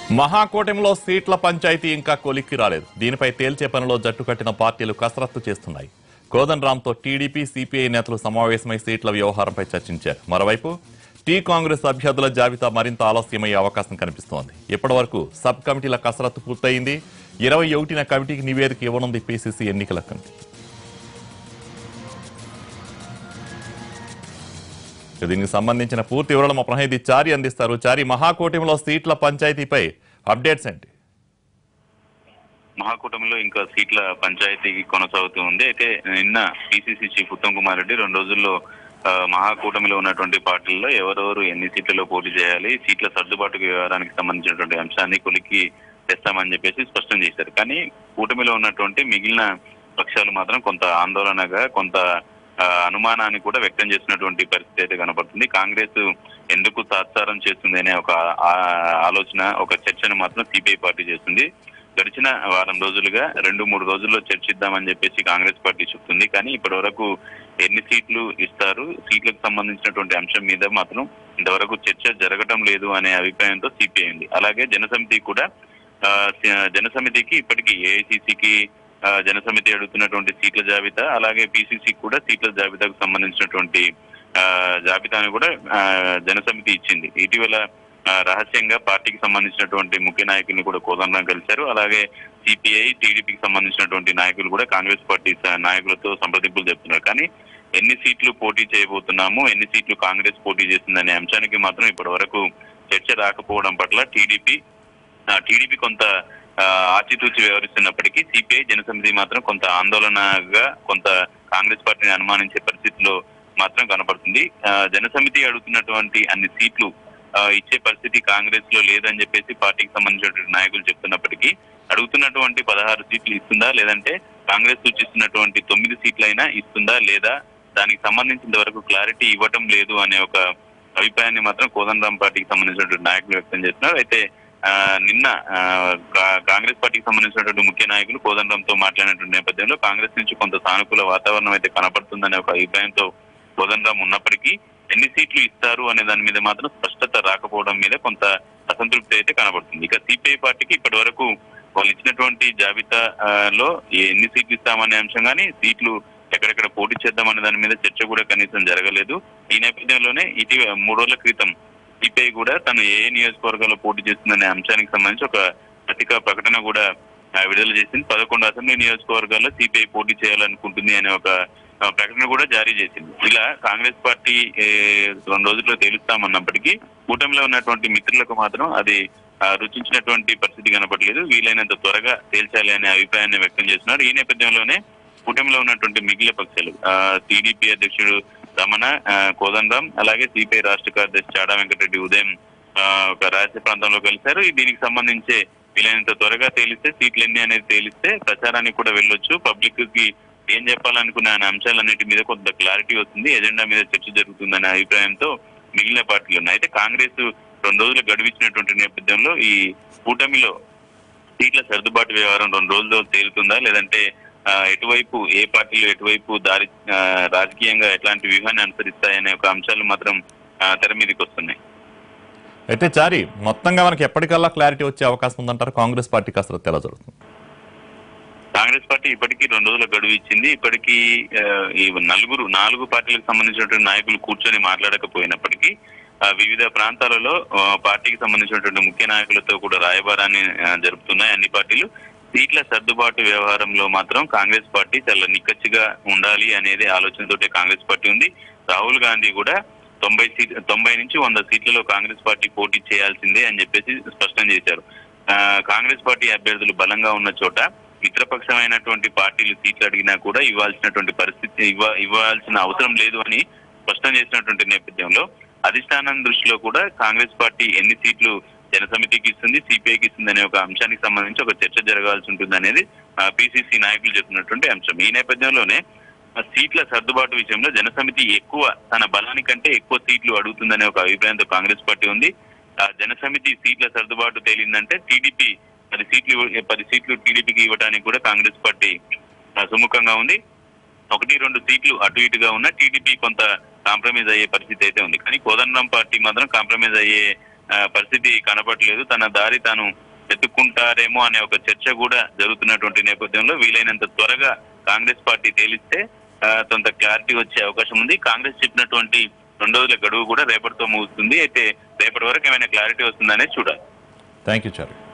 మహాకూటమిలో సీట్ల పంచాయతీ ఇంకా కొలిక్కి రాలేదు దీనిపై తేల్చే పనిలో జట్టు కట్టిన పార్టీలు కసరత్తు చేస్తున్నాయి కోదండరాంతో టీడీపీ సిపిఐ నేతలు సమావేశమై సీట్ల వ్యవహారంపై చర్చించారు మరోవైపు టీ కాంగ్రెస్ అభ్యర్థుల జాబితా మరింత ఆలస్యమయ్యే అవకాశం కనిపిస్తోంది ఇప్పటివరకు సబ్ కమిటీల కసరత్తు పూర్తయింది ఇరవై ఒకటిన కమిటీకి నివేదిక ఇవ్వనుంది పీసీసీ ఎన్నికల కమిటీ దీనికి సంబంధించిన పూర్తి వివరాలు మా ప్రతినిధి చారి అందిస్తారు చారి మహాకూటమిలో సీట్ల పంచాయతీపై అప్డేట్స్ ఏంటి మహాకూటమిలో ఇంకా సీట్ల పంచాయతీ కొనసాగుతూ ఉంది అయితే నిన్న పిసిసి చీఫ్ ఉత్తమ్ కుమార్ రెడ్డి రెండు రోజుల్లో ఆ, మహాకూటమిలో ఉన్నటువంటి పార్టీల్లో ఎవరెవరు ఎన్ని సీట్లలో పోటీ చేయాలి సీట్ల సర్దుబాటు వ్యవహారానికి సంబంధించినటువంటి అంశాన్ని కొలికి తెస్తామని చెప్పేసి స్పష్టం చేశారు కానీ కూటమిలో ఉన్నటువంటి మిగిలిన పక్షాలు మాత్రం కొంత ఆందోళనగా కొంత ఆ, అనుమానాన్ని కూడా వ్యక్తం చేసినటువంటి పరిస్థితి అయితే కనపడుతుంది కాంగ్రెస్ ఎందుకు తాత్సారం చేస్తుంది అనే ఒక ఆ- ఆలోచన ఒక చర్చను మాత్రం సిపిఐ పార్టీ చేస్తుంది గడిచిన వారం రోజులుగా రెండు మూడు రోజుల్లో చర్చిద్దామని చెప్పేసి కాంగ్రెస్ పార్టీ చెప్తుంది కానీ ఇప్పటి వరకు ఎన్ని సీట్లు ఇస్తారు సీట్లకు సంబంధించినటువంటి అంశం మీద మాత్రం ఇంతవరకు చర్చ జరగటం లేదు అనే అభిప్రాయంతో సిపిఐ ఉంది అలాగే జనసమితి కూడా ఆ, సి- జనసమితికి ఇప్పటికీ ఏఐసిసికి జనసమితి అడుగుతున్నటువంటి సీట్ల జాబితా అలాగే పిసిసి కూడా సీట్ల జాబితాకు సంబంధించినటువంటి ఆ, జాబితాను కూడా ఆ, జనసమితి ఇచ్చింది ఇటీవల ఆ, రహస్యంగా పార్టీకి సంబంధించినటువంటి ముఖ్య నాయకుల్ని కూడా కోదండం కలిశారు అలాగే సిపిఐ టీడీపీకి సంబంధించినటువంటి నాయకులు కూడా కాంగ్రెస్ పార్టీ స- నాయకులతో సంప్రదింపులు చెప్తున్నారు కానీ ఎన్ని సీట్లు పోటీ చేయబోతున్నాము ఎన్ని సీట్లు కాంగ్రెస్ పోటీ చేస్తుందనే అంశానికి మాత్రం ఇప్పటి వరకు చర్చ రాకపోవడం పట్ల టీడీపీ టీడీపీ కొంత ఆ, ఆచితూచి వ్యవహరిస్తున్నప్పటికీ సిపిఐ జనసమితి మాత్రం కొంత ఆందోళనగా కొంత కాంగ్రెస్ పార్టీని అనుమానించే పరిస్థితిలో మాత్రం కనపడుతుంది ఆ, జనసమితి అడుగుతున్నటువంటి అన్ని సీట్లు ఆ, ఇచ్చే పరిస్థితి కాంగ్రెస్ లో లేదని చెప్పేసి పార్టీకి సంబంధించినటువంటి నాయకులు చెప్తున్నప్పటికీ అడుగుతున్నటువంటి పదహారు సీట్లు ఇస్తుందా లేదంటే కాంగ్రెస్ సూచిస్తున్నటువంటి తొమ్మిది సీట్లైనా ఇస్తుందా లేదా దానికి సంబంధించినంత వరకు క్లారిటీ ఇవ్వటం లేదు అనే ఒక అభిప్రాయాన్ని మాత్రం కోదండరాం పార్టీకి సంబంధించినటువంటి నాయకులు వ్యక్తం చేస్తున్నారు అయితే ఆ, నిన్న ఆ, కా- కాంగ్రెస్ పార్టీకి సంబంధించినటువంటి ముఖ్య నాయకులు కోదండరాంతో మాట్లాడినటువంటి నేపథ్యంలో కాంగ్రెస్ నుంచి కొంత సానుకూల వాతావరణం అయితే కనపడుతుందనే ఒక అభిప్రాయంతో కోదండరాం ఉన్నప్పటికీ ఎన్ని సీట్లు ఇస్తారు అనే దాని మీద మాత్రం స్పష్టత రాకపోవడం మీద కొంత అసంతృప్తి అయితే కనబడుతుంది ఇక సిపిఐ పార్టీకి ఇప్పటి వరకు వాళ్ళు ఇచ్చినటువంటి జాబితా ఆ, లో ఎన్ని సీట్లు ఇస్తామనే అంశం కానీ సీట్లు ఎక్కడెక్కడ పోటీ చేద్దామనే దాని మీద చర్చ కూడా కనీసం జరగలేదు ఈ నేపథ్యంలోనే ఇటీవల మూడు రోజుల క్రితం సిపిఐ కూడా తను ఏ ఏ నియోజకవర్గాల్లో పోటీ చేస్తుందనే అంశానికి సంబంధించి ఒక పత్రికా ప్రకటన కూడా ఆ, విడుదల చేసింది పదకొండు అసెంబ్లీ నియోజకవర్గాల్లో సిపిఐ పోటీ చేయాలనుకుంటుంది అనే ఒక ఆ, ప్రకటన కూడా జారీ చేసింది ఇలా కాంగ్రెస్ పార్టీ ఏ, రెండు రోజుల్లో తేలుస్తామన్నప్పటికీ కూటమిలో ఉన్నటువంటి మిత్రులకు మాత్రం అది ఆ, రుచించినటువంటి పరిస్థితి కనపడలేదు వీలైనంత త్వరగా తేల్చాలి అనే అభిప్రాయాన్ని వ్యక్తం చేస్తున్నారు ఈ నేపథ్యంలోనే కూటమిలో ఉన్నటువంటి మిగిలిన పక్షాలు టీడీపీ అధ్యక్షుడు రమణ ఆ, కోదండరాం అలాగే సిపిఐ రాష్ట్ర కార్యదర్శి చాడా వెంకటరెడ్డి ఉదయం ఆ, ఒక రాజ్య ప్రాంతంలో కలిశారు ఈ దీనికి సంబంధించి వీలైనంత త్వరగా తేలిస్తే సీట్లు ఎన్ని అనేది తేలిస్తే ప్రచారానికి కూడా వెళ్ళొచ్చు పబ్లిక్ కి ఏం చెప్పాలనుకునే అనే అంశాలన్నిటి మీద కొంత క్లారిటీ వస్తుంది ఎజెండా మీద చర్చ జరుగుతుందనే అభిప్రాయంతో మిగిలిన పార్టీలు ఉన్నాయి అయితే కాంగ్రెస్ రెండు రోజులు గడువించినటువంటి నేపథ్యంలో ఈ కూటమిలో సీట్ల సర్దుబాటు వ్యవహారం రెండు రోజుల్లో తేలుతుందా లేదంటే ఆ, ఎటువైపు ఏ పార్టీలు ఎటువైపు దారి ఆ, రాజకీయంగా ఎట్లాంటి వ్యూహాన్ని అనుసరిస్తాయనే ఒక అంశాలు మాత్రం ఆ, తెర మీదకి వస్తున్నాయి అయితే చారి మొత్తంగా మనకి ఎప్పటికల్లా క్లారిటీ వచ్చే అవకాశం ఉందంటారు కాంగ్రెస్ పార్టీ కసరత్తు ఎలా జరుగుతుంది కాంగ్రెస్ పార్టీ ఇప్పటికీ రెండు రోజుల గడువు ఇచ్చింది ఇప్పటికీ ఆ, ఈ నలుగురు నాలుగు పార్టీలకు సంబంధించినటువంటి నాయకులు కూర్చొని మాట్లాడకపోయినప్పటికీ ఆ, వివిధ ప్రాంతాలలో ఆ, పార్టీకి సంబంధించినటువంటి ముఖ్య నాయకులతో కూడా రాయబారాన్ని ఆ, జరుపుతున్నాయి అన్ని పార్టీలు సీట్ల సర్దుబాటు వ్యవహారంలో మాత్రం కాంగ్రెస్ పార్టీ చాలా నిక్కచ్చిగా ఉండాలి అనేది ఆలోచనతోటే కాంగ్రెస్ పార్టీ ఉంది రాహుల్ గాంధీ కూడా తొంభై సీట్ తొంభై నుంచి వంద సీట్లలో కాంగ్రెస్ పార్టీ పోటీ చేయాల్సిందే అని చెప్పేసి స్పష్టం చేశారు ఆ, కాంగ్రెస్ పార్టీ అభ్యర్థులు బలంగా ఉన్న చోట మిత్రపక్షమైనటువంటి పార్టీలు సీట్లు అడిగినా కూడా ఇవ్వాల్సినటువంటి పరిస్థితి ఇవ్వ ఇవ్వాల్సిన అవసరం లేదు అని స్పష్టం చేసినటువంటి నేపథ్యంలో అధిష్టానం దృష్టిలో కూడా కాంగ్రెస్ పార్టీ ఎన్ని సీట్లు జనసమితికి ఇస్తుంది సిపిఐకి ఇస్తుంది అనే ఒక అంశానికి సంబంధించి ఒక చర్చ జరగాల్సి ఉంటుంది అనేది పిసిసి నాయకులు చెప్తున్నటువంటి అంశం ఈ నేపథ్యంలోనే ఆ సీట్ల సర్దుబాటు విషయంలో జనసమితి ఎక్కువ తన బలానికంటే ఎక్కువ సీట్లు అడుగుతుందనే ఒక అభిప్రాయంతో కాంగ్రెస్ పార్టీ ఉంది ఆ జనసమితి సీట్ల సర్దుబాటు తేలిందంటే టీడీపీ పది సీట్లు ఇవ్వ- పది సీట్లు టీడీపీకి ఇవ్వడానికి కూడా కాంగ్రెస్ పార్టీ ఆ, సుముఖంగా ఉంది ఒకటి రెండు సీట్లు అటు ఇటుగా ఉన్న టీడీపీ కొంత కాంప్రమైజ్ అయ్యే పరిస్థితి అయితే ఉంది కానీ కోదండరాం పార్టీ మాత్రం కాంప్రమైజ్ అయ్యే ఆ, పరిస్థితి కనపట్లేదు తన దారి తాను ఎత్తుకుంటారేమో అనే ఒక చర్చ కూడా జరుగుతున్నటువంటి నేపథ్యంలో వీలైనంత త్వరగా కాంగ్రెస్ పార్టీ తేలిస్తే ఆ, కొంత క్లారిటీ వచ్చే అవకాశం ఉంది కాంగ్రెస్ చెప్పినటువంటి రెండు రోజుల గడువు కూడా రేపటితో ముగుస్తుంది అయితే రేపటి వరకు ఏమైనా క్లారిటీ వస్తుందనే చూడాలి థ్యాంక్ యూ చారు